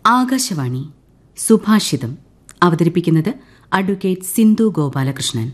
ആകാശവാണി സുഭാഷിതം അവതരിപ്പിക്കുന്നത് അഡ്വക്കേറ്റ് സിന്ധു ഗോപാലകൃഷ്ണൻ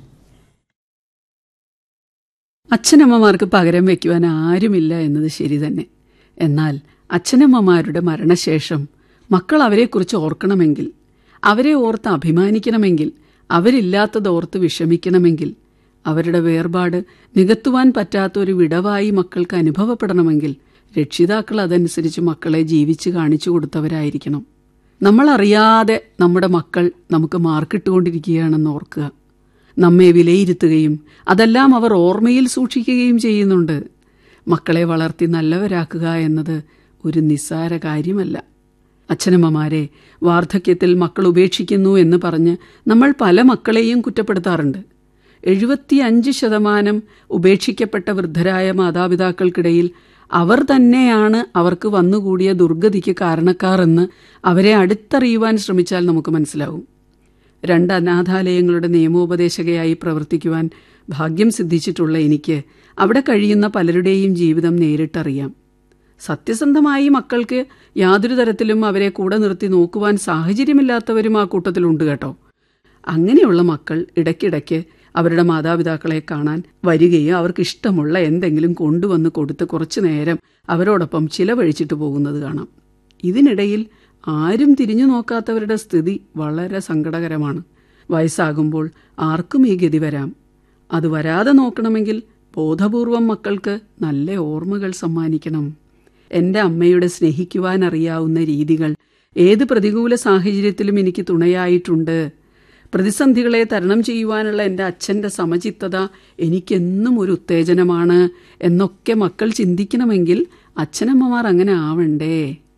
അച്ഛനമ്മമാർക്ക് പകരം വയ്ക്കുവാൻ ആരുമില്ല എന്നത് ശരി തന്നെ എന്നാൽ അച്ഛനമ്മമാരുടെ മരണശേഷം മക്കൾ അവരെക്കുറിച്ച് ഓർക്കണമെങ്കിൽ അവരെ ഓർത്ത് അഭിമാനിക്കണമെങ്കിൽ അവരില്ലാത്തത് ഓർത്ത് വിഷമിക്കണമെങ്കിൽ അവരുടെ വേർപാട് നികത്തുവാൻ പറ്റാത്ത ഒരു വിടവായി മക്കൾക്ക് അനുഭവപ്പെടണമെങ്കിൽ രക്ഷിതാക്കൾ അതനുസരിച്ച് മക്കളെ ജീവിച്ച് കാണിച്ചു കൊടുത്തവരായിരിക്കണം നമ്മളറിയാതെ നമ്മുടെ മക്കൾ നമുക്ക് മാർക്കിട്ടുകൊണ്ടിരിക്കുകയാണെന്ന് ഓർക്കുക നമ്മെ വിലയിരുത്തുകയും അതെല്ലാം അവർ ഓർമ്മയിൽ സൂക്ഷിക്കുകയും ചെയ്യുന്നുണ്ട് മക്കളെ വളർത്തി നല്ലവരാക്കുക എന്നത് ഒരു നിസ്സാര കാര്യമല്ല അച്ഛനമ്മമാരെ വാർദ്ധക്യത്തിൽ മക്കൾ ഉപേക്ഷിക്കുന്നു എന്ന് പറഞ്ഞ് നമ്മൾ പല മക്കളെയും കുറ്റപ്പെടുത്താറുണ്ട് എഴുപത്തിയഞ്ച് ശതമാനം ഉപേക്ഷിക്കപ്പെട്ട വൃദ്ധരായ മാതാപിതാക്കൾക്കിടയിൽ അവർ തന്നെയാണ് അവർക്ക് വന്നുകൂടിയ ദുർഗതിക്ക് കാരണക്കാർ എന്ന് അവരെ അടുത്തറിയുവാൻ ശ്രമിച്ചാൽ നമുക്ക് മനസ്സിലാവും രണ്ട് അനാഥാലയങ്ങളുടെ നിയമോപദേശകയായി പ്രവർത്തിക്കുവാൻ ഭാഗ്യം സിദ്ധിച്ചിട്ടുള്ള എനിക്ക് അവിടെ കഴിയുന്ന പലരുടെയും ജീവിതം നേരിട്ടറിയാം സത്യസന്ധമായി മക്കൾക്ക് യാതൊരു തരത്തിലും അവരെ കൂടെ നിർത്തി നോക്കുവാൻ സാഹചര്യമില്ലാത്തവരും ആ കൂട്ടത്തിലുണ്ട് കേട്ടോ അങ്ങനെയുള്ള മക്കൾ ഇടയ്ക്കിടയ്ക്ക് അവരുടെ മാതാപിതാക്കളെ കാണാൻ വരികയും അവർക്ക് ഇഷ്ടമുള്ള എന്തെങ്കിലും കൊണ്ടുവന്ന് കൊടുത്ത് കുറച്ചു നേരം അവരോടൊപ്പം ചിലവഴിച്ചിട്ട് പോകുന്നത് കാണാം ഇതിനിടയിൽ ആരും തിരിഞ്ഞു നോക്കാത്തവരുടെ സ്ഥിതി വളരെ സങ്കടകരമാണ് വയസ്സാകുമ്പോൾ ആർക്കും ഈ ഗതി വരാം അത് വരാതെ നോക്കണമെങ്കിൽ ബോധപൂർവം മക്കൾക്ക് നല്ല ഓർമ്മകൾ സമ്മാനിക്കണം എൻ്റെ അമ്മയുടെ സ്നേഹിക്കുവാൻ അറിയാവുന്ന രീതികൾ ഏത് പ്രതികൂല സാഹചര്യത്തിലും എനിക്ക് തുണയായിട്ടുണ്ട് പ്രതിസന്ധികളെ തരണം ചെയ്യുവാനുള്ള എൻ്റെ അച്ഛൻ്റെ സമചിത്തത എനിക്കെന്നും ഒരു ഉത്തേജനമാണ് എന്നൊക്കെ മക്കൾ ചിന്തിക്കണമെങ്കിൽ അച്ഛനമ്മമാർ അങ്ങനെ ആവണ്ടേ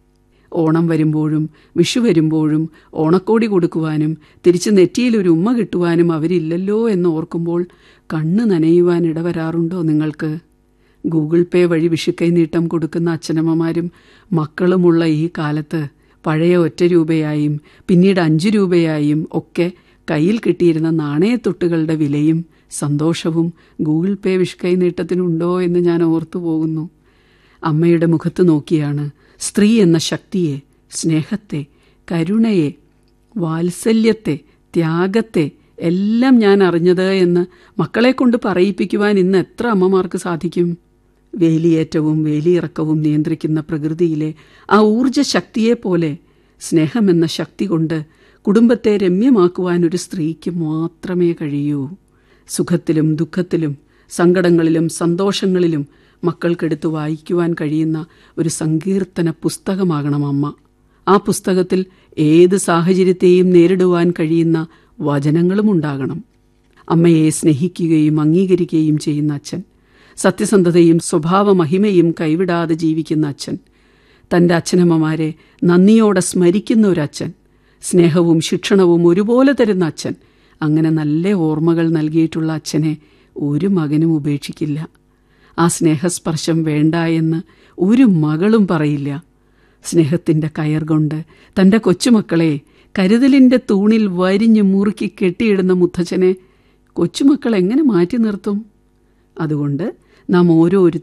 ഓണം വരുമ്പോഴും വിഷു വരുമ്പോഴും ഓണക്കോടി കൊടുക്കുവാനും തിരിച്ച് നെറ്റിയിൽ ഒരു ഉമ്മ കിട്ടുവാനും അവരില്ലല്ലോ എന്ന് ഓർക്കുമ്പോൾ കണ്ണ് നനയുവാൻ ഇടവരാറുണ്ടോ നിങ്ങൾക്ക് ഗൂഗിൾ പേ വഴി വിഷുക്കൈ നീട്ടം കൊടുക്കുന്ന അച്ഛനമ്മമാരും മക്കളുമുള്ള ഈ കാലത്ത് പഴയ ഒറ്റ രൂപയായും പിന്നീട് അഞ്ചു രൂപയായും ഒക്കെ കയ്യിൽ കിട്ടിയിരുന്ന നാണയത്തൊട്ടുകളുടെ വിലയും സന്തോഷവും ഗൂഗിൾ പേ വിഷുക്കൈ നീട്ടത്തിനുണ്ടോ എന്ന് ഞാൻ ഓർത്തു പോകുന്നു അമ്മയുടെ മുഖത്ത് നോക്കിയാണ് സ്ത്രീ എന്ന ശക്തിയെ സ്നേഹത്തെ കരുണയെ വാത്സല്യത്തെ ത്യാഗത്തെ എല്ലാം ഞാൻ അറിഞ്ഞത് എന്ന് മക്കളെ കൊണ്ട് പറയിപ്പിക്കുവാൻ ഇന്ന് എത്ര അമ്മമാർക്ക് സാധിക്കും വേലിയേറ്റവും വേലിയിറക്കവും നിയന്ത്രിക്കുന്ന പ്രകൃതിയിലെ ആ ഊർജ ശക്തിയെപ്പോലെ സ്നേഹമെന്ന ശക്തി കൊണ്ട് കുടുംബത്തെ രമ്യമാക്കുവാൻ ഒരു സ്ത്രീക്ക് മാത്രമേ കഴിയൂ സുഖത്തിലും ദുഃഖത്തിലും സങ്കടങ്ങളിലും സന്തോഷങ്ങളിലും മക്കൾക്കെടുത്ത് വായിക്കുവാൻ കഴിയുന്ന ഒരു സങ്കീർത്തന പുസ്തകമാകണം അമ്മ ആ പുസ്തകത്തിൽ ഏത് സാഹചര്യത്തെയും നേരിടുവാൻ കഴിയുന്ന വചനങ്ങളും ഉണ്ടാകണം അമ്മയെ സ്നേഹിക്കുകയും അംഗീകരിക്കുകയും ചെയ്യുന്ന അച്ഛൻ സത്യസന്ധതയും സ്വഭാവ മഹിമയും കൈവിടാതെ ജീവിക്കുന്ന അച്ഛൻ തൻ്റെ അച്ഛനമ്മമാരെ നന്ദിയോടെ സ്മരിക്കുന്ന ഒരു അച്ഛൻ സ്നേഹവും ശിക്ഷണവും ഒരുപോലെ തരുന്ന അച്ഛൻ അങ്ങനെ നല്ല ഓർമ്മകൾ നൽകിയിട്ടുള്ള അച്ഛനെ ഒരു മകനും ഉപേക്ഷിക്കില്ല ആ സ്നേഹസ്പർശം വേണ്ട എന്ന് ഒരു മകളും പറയില്ല സ്നേഹത്തിൻ്റെ കയർ കൊണ്ട് തൻ്റെ കൊച്ചുമക്കളെ കരുതലിൻ്റെ തൂണിൽ വരിഞ്ഞ് മുറുക്കി കെട്ടിയിടുന്ന മുത്തച്ഛനെ കൊച്ചുമക്കൾ എങ്ങനെ മാറ്റി നിർത്തും അതുകൊണ്ട് നാം ഓരോരുത്തരും